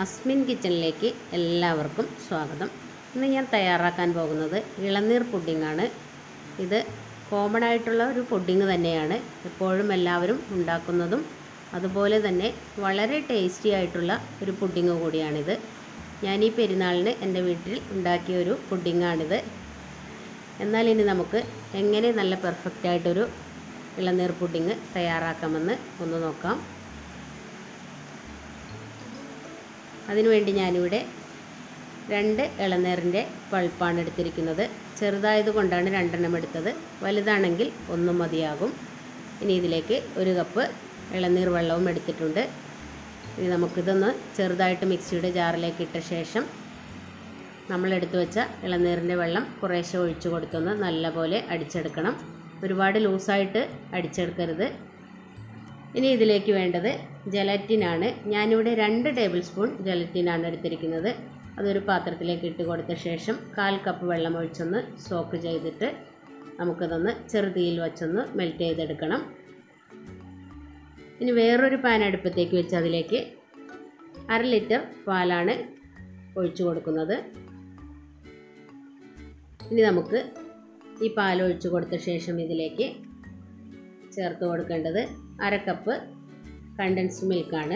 അസ്മിൻ കിച്ചണിലേക്ക് എല്ലാവർക്കും സ്വാഗതം ഇന്ന് ഞാൻ തയ്യാറാക്കാൻ പോകുന്നത് ഇളനീർ പുഡിങ്ങാണ് ഇത് കോമൺ ആയിട്ടുള്ള ഒരു പുഡിങ് തന്നെയാണ് എപ്പോഴും എല്ലാവരും ഉണ്ടാക്കുന്നതും അതുപോലെ തന്നെ വളരെ ടേസ്റ്റി ആയിട്ടുള്ള ഒരു പുഡിങ് കൂടിയാണിത് ഞാൻ ഈ പെരുന്നാളിന് എൻ്റെ വീട്ടിൽ ഉണ്ടാക്കിയ ഒരു പുഡിങ്ങാണിത് എന്നാൽ ഇനി നമുക്ക് എങ്ങനെ നല്ല പെർഫെക്റ്റ് ആയിട്ടൊരു ഇളനീർ പുഡിങ് തയ്യാറാക്കാമെന്ന് ഒന്ന് നോക്കാം അതിനുവേണ്ടി ഞാനിവിടെ രണ്ട് ഇളനീറിൻ്റെ പൾപ്പാണ് എടുത്തിരിക്കുന്നത് ചെറുതായത് കൊണ്ടാണ് രണ്ടെണ്ണം എടുത്തത് വലുതാണെങ്കിൽ ഒന്നും മതിയാകും ഇനി ഇതിലേക്ക് ഒരു കപ്പ് ഇളനീർ വെള്ളവും എടുത്തിട്ടുണ്ട് ഇനി നമുക്കിതൊന്ന് ചെറുതായിട്ട് മിക്സിയുടെ ജാറിലേക്ക് ഇട്ട ശേഷം നമ്മൾ എടുത്തു വെച്ച ഇളനീറിൻ്റെ വെള്ളം കുറേശ്ശെ ഒഴിച്ചു കൊടുത്തൊന്ന് നല്ലപോലെ അടിച്ചെടുക്കണം ഒരുപാട് ലൂസായിട്ട് അടിച്ചെടുക്കരുത് ഇനി ഇതിലേക്ക് വേണ്ടത് ജലറ്റിനാണ് ഞാനിവിടെ രണ്ട് ടേബിൾ സ്പൂൺ ജലറ്റിനാണ് എടുത്തിരിക്കുന്നത് അതൊരു പാത്രത്തിലേക്ക് ഇട്ട് കൊടുത്ത ശേഷം കാൽ കപ്പ് വെള്ളം ഒഴിച്ചൊന്ന് സോക്ക് ചെയ്തിട്ട് നമുക്കതൊന്ന് ചെറുതീയിൽ വച്ചൊന്ന് മെൽറ്റ് ചെയ്തെടുക്കണം ഇനി വേറൊരു പാൻ അടുപ്പത്തേക്ക് വെച്ച് അതിലേക്ക് അര ലിറ്റർ പാലാണ് ഒഴിച്ചു കൊടുക്കുന്നത് ഇനി നമുക്ക് ഈ പാൽ ഒഴിച്ചു കൊടുത്ത ശേഷം ഇതിലേക്ക് ചേർത്ത് കൊടുക്കേണ്ടത് അര കപ്പ് കണ്ടൻസ്ഡ് മിൽക്കാണ്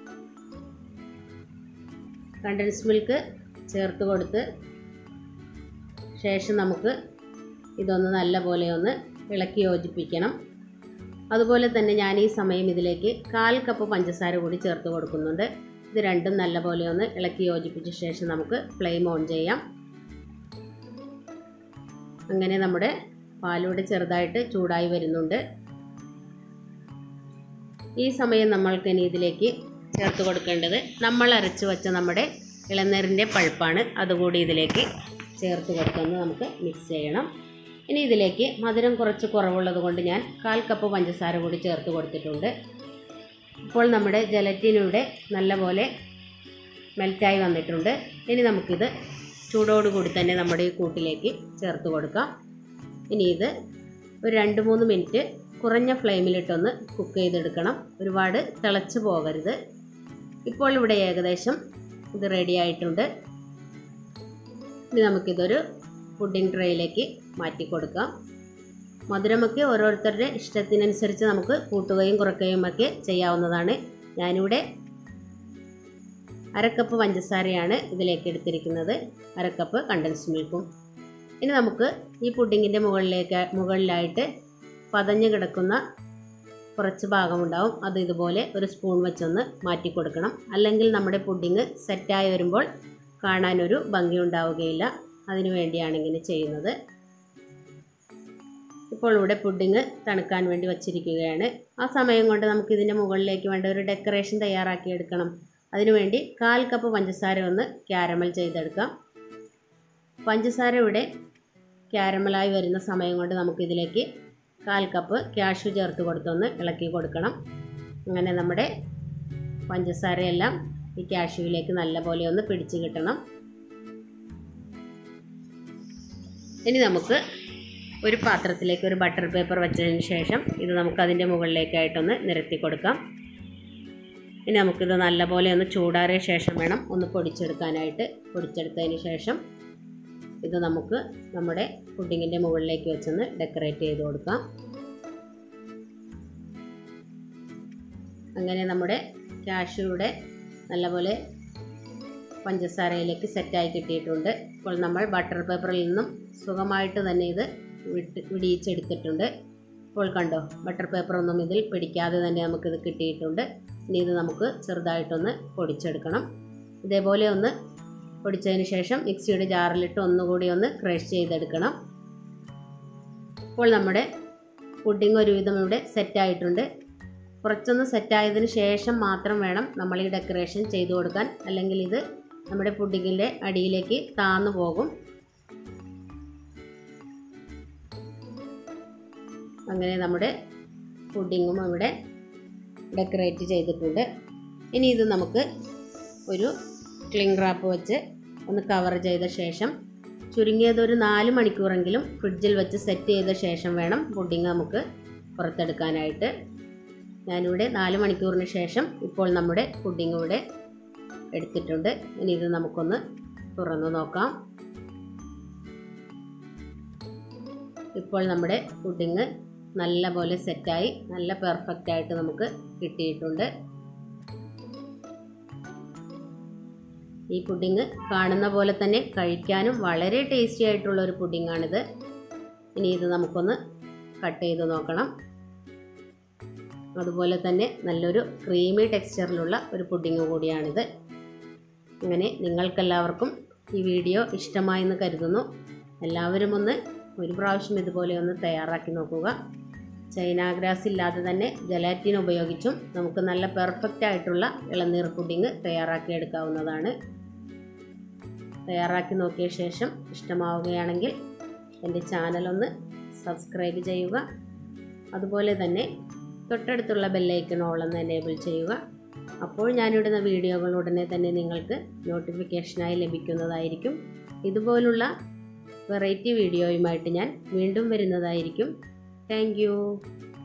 കണ്ടൻസ്ഡ് മിൽക്ക് ചേർത്ത് കൊടുത്ത് ശേഷം നമുക്ക് ഇതൊന്ന് നല്ല പോലെ ഒന്ന് ഇളക്കി യോജിപ്പിക്കണം അതുപോലെ തന്നെ ഞാൻ ഈ സമയം ഇതിലേക്ക് കാൽ കപ്പ് പഞ്ചസാര കൂടി ചേർത്ത് കൊടുക്കുന്നുണ്ട് ഇത് രണ്ടും നല്ല പോലെ ഒന്ന് ഇളക്കി യോജിപ്പിച്ച ശേഷം നമുക്ക് ഫ്ലെയിം ഓൺ ചെയ്യാം അങ്ങനെ നമ്മുടെ പാലൂടെ ചെറുതായിട്ട് ചൂടായി വരുന്നുണ്ട് ഈ സമയം നമ്മൾക്ക് ഇനി ഇതിലേക്ക് ചേർത്ത് കൊടുക്കേണ്ടത് നമ്മൾ അരച്ച് വെച്ച നമ്മുടെ ഇളനീറിൻ്റെ പൾപ്പാണ് അതുകൂടി ഇതിലേക്ക് ചേർത്ത് കൊടുത്തൊന്ന് നമുക്ക് മിക്സ് ചെയ്യണം ഇനി ഇതിലേക്ക് മധുരം കുറച്ച് കുറവുള്ളത് കൊണ്ട് ഞാൻ കാൽ കപ്പ് പഞ്ചസാര കൂടി ചേർത്ത് കൊടുത്തിട്ടുണ്ട് ഇപ്പോൾ നമ്മുടെ ജലറ്റിനിവിടെ നല്ലപോലെ മെൽറ്റായി വന്നിട്ടുണ്ട് ഇനി നമുക്കിത് ചൂടോടുകൂടി തന്നെ നമ്മുടെ ഈ കൂട്ടിലേക്ക് ചേർത്ത് കൊടുക്കാം ഇനി ഇത് ഒരു രണ്ട് മൂന്ന് മിനിറ്റ് കുറഞ്ഞ ഫ്ലെയിമിലിട്ടൊന്ന് കുക്ക് ചെയ്തെടുക്കണം ഒരുപാട് തിളച്ച് പോകരുത് ഇപ്പോൾ ഇവിടെ ഏകദേശം ഇത് റെഡി ആയിട്ടുണ്ട് ഇനി നമുക്കിതൊരു പുഡിംഗ് ട്രേയിലേക്ക് മാറ്റി കൊടുക്കാം മധുരമൊക്കെ ഓരോരുത്തരുടെ ഇഷ്ടത്തിനനുസരിച്ച് നമുക്ക് കൂട്ടുകയും കുറയ്ക്കുകയും ഒക്കെ ചെയ്യാവുന്നതാണ് ഞാനിവിടെ അരക്കപ്പ് പഞ്ചസാരയാണ് ഇതിലേക്ക് എടുത്തിരിക്കുന്നത് അരക്കപ്പ് കണ്ടൻസ് മിൽക്കും ഇനി നമുക്ക് ഈ പുഡിങ്ങിൻ്റെ മുകളിലേക്ക് മുകളിലായിട്ട് പതഞ്ഞ് കിടക്കുന്ന കുറച്ച് ഭാഗമുണ്ടാവും അത് ഇതുപോലെ ഒരു സ്പൂൺ വെച്ചൊന്ന് മാറ്റി കൊടുക്കണം അല്ലെങ്കിൽ നമ്മുടെ പുഡിങ് സെറ്റായി വരുമ്പോൾ കാണാനൊരു ഭംഗി ഉണ്ടാവുകയില്ല അതിനു വേണ്ടിയാണ് ഇങ്ങനെ ചെയ്യുന്നത് ഇപ്പോൾ ഇവിടെ പുഡിങ് തണുക്കാൻ വേണ്ടി വച്ചിരിക്കുകയാണ് ആ സമയം കൊണ്ട് നമുക്ക് ഇതിൻ്റെ മുകളിലേക്ക് വേണ്ട ഒരു ഡെക്കറേഷൻ തയ്യാറാക്കി എടുക്കണം അതിനുവേണ്ടി കാൽ കപ്പ് പഞ്ചസാര ഒന്ന് ക്യാരമൽ ചെയ്തെടുക്കാം പഞ്ചസാര ഇവിടെ ക്യാരമലായി വരുന്ന സമയം കൊണ്ട് നമുക്കിതിലേക്ക് കാൽ കപ്പ് ക്യാഷു ചേർത്ത് കൊടുത്തൊന്ന് ഇളക്കി കൊടുക്കണം അങ്ങനെ നമ്മുടെ പഞ്ചസാരയെല്ലാം ഈ ക്യാഷ്യൂവിലേക്ക് നല്ലപോലെ ഒന്ന് പിടിച്ച് കിട്ടണം ഇനി നമുക്ക് ഒരു പാത്രത്തിലേക്ക് ഒരു ബട്ടർ പേപ്പർ വെച്ചതിന് ശേഷം ഇത് നമുക്ക് അതിൻ്റെ മുകളിലേക്കായിട്ടൊന്ന് നിരത്തി കൊടുക്കാം ഇനി നമുക്കിത് നല്ലപോലെ ഒന്ന് ചൂടാറിയ ശേഷം വേണം ഒന്ന് പൊടിച്ചെടുക്കാനായിട്ട് പൊടിച്ചെടുത്തതിന് ശേഷം ഇത് നമുക്ക് നമ്മുടെ പുഡിങ്ങിൻ്റെ മുകളിലേക്ക് വെച്ചൊന്ന് ഡെക്കറേറ്റ് ചെയ്ത് കൊടുക്കാം അങ്ങനെ നമ്മുടെ ക്യാഷ്യൂടെ നല്ലപോലെ പഞ്ചസാരയിലേക്ക് സെറ്റായി കിട്ടിയിട്ടുണ്ട് ഇപ്പോൾ നമ്മൾ ബട്ടർ പേപ്പറിൽ നിന്നും സുഖമായിട്ട് തന്നെ ഇത് വിട്ട് വിടിയിച്ചെടുത്തിട്ടുണ്ട് ഇപ്പോൾ കണ്ടോ ബട്ടർ പേപ്പറൊന്നും ഇതിൽ പിടിക്കാതെ തന്നെ നമുക്കിത് കിട്ടിയിട്ടുണ്ട് ഇനി ഇത് നമുക്ക് ചെറുതായിട്ടൊന്ന് പൊടിച്ചെടുക്കണം ഇതേപോലെ ഒന്ന് പൊടിച്ചതിന് ശേഷം മിക്സിയുടെ ജാറിലിട്ട് ഒന്നുകൂടി ഒന്ന് ക്രഷ് ചെയ്തെടുക്കണം ഇപ്പോൾ നമ്മുടെ പുഡിംഗ് ഒരുവിധം ഇവിടെ സെറ്റായിട്ടുണ്ട് കുറച്ചൊന്ന് സെറ്റായതിന് ശേഷം മാത്രം വേണം നമ്മൾ ഈ ഡെക്കറേഷൻ ചെയ്തു കൊടുക്കാൻ അല്ലെങ്കിൽ ഇത് നമ്മുടെ പുഡിങ്ങിൻ്റെ അടിയിലേക്ക് താന്നു പോകും അങ്ങനെ നമ്മുടെ പുഡിങ്ങും ഇവിടെ ഡെക്കറേറ്റ് ചെയ്തിട്ടുണ്ട് ഇനി ഇത് നമുക്ക് ഒരു ക്ലിംഗ് റാപ്പ് വെച്ച് ഒന്ന് കവർ ചെയ്ത ശേഷം ചുരുങ്ങിയത് ഒരു നാല് മണിക്കൂറെങ്കിലും ഫ്രിഡ്ജിൽ വെച്ച് സെറ്റ് ചെയ്ത ശേഷം വേണം പുഡിങ് നമുക്ക് പുറത്തെടുക്കാനായിട്ട് ഞാനിവിടെ നാല് മണിക്കൂറിന് ശേഷം ഇപ്പോൾ നമ്മുടെ പുഡിങ് ഇവിടെ എടുത്തിട്ടുണ്ട് ഇനി ഇത് നമുക്കൊന്ന് തുറന്നു നോക്കാം ഇപ്പോൾ നമ്മുടെ പുഡിങ് നല്ല പോലെ സെറ്റായി നല്ല പെർഫെക്റ്റ് ആയിട്ട് നമുക്ക് കിട്ടിയിട്ടുണ്ട് ഈ പുഡിങ് കാണുന്ന പോലെ തന്നെ കഴിക്കാനും വളരെ ടേസ്റ്റി ആയിട്ടുള്ള ഒരു പുഡിങ്ങാണിത് ഇനി ഇത് നമുക്കൊന്ന് കട്ട് ചെയ്ത് നോക്കണം അതുപോലെ തന്നെ നല്ലൊരു ക്രീമി ടെക്സ്ചറിലുള്ള ഒരു പുഡിങ് കൂടിയാണിത് അങ്ങനെ നിങ്ങൾക്കെല്ലാവർക്കും ഈ വീഡിയോ ഇഷ്ടമായെന്ന് കരുതുന്നു എല്ലാവരും ഒന്ന് ഒരു പ്രാവശ്യം ഇതുപോലെ ഒന്ന് തയ്യാറാക്കി നോക്കുക ചൈന ഗ്രാസ് ഇല്ലാതെ തന്നെ ജലാറ്റിൻ ഉപയോഗിച്ചും നമുക്ക് നല്ല പെർഫെക്റ്റ് ആയിട്ടുള്ള ഇളനീർ പുഡിങ് തയ്യാറാക്കി എടുക്കാവുന്നതാണ് തയ്യാറാക്കി നോക്കിയ ശേഷം ഇഷ്ടമാവുകയാണെങ്കിൽ എൻ്റെ ചാനലൊന്ന് സബ്സ്ക്രൈബ് ചെയ്യുക അതുപോലെ തന്നെ തൊട്ടടുത്തുള്ള ബെല്ലൈക്കൺ ഓളൊന്ന് എനേബിൾ ചെയ്യുക അപ്പോൾ ഞാനിടുന്ന വീഡിയോകൾ ഉടനെ തന്നെ നിങ്ങൾക്ക് നോട്ടിഫിക്കേഷനായി ലഭിക്കുന്നതായിരിക്കും ഇതുപോലുള്ള വെറൈറ്റി വീഡിയോയുമായിട്ട് ഞാൻ വീണ്ടും വരുന്നതായിരിക്കും താങ്ക്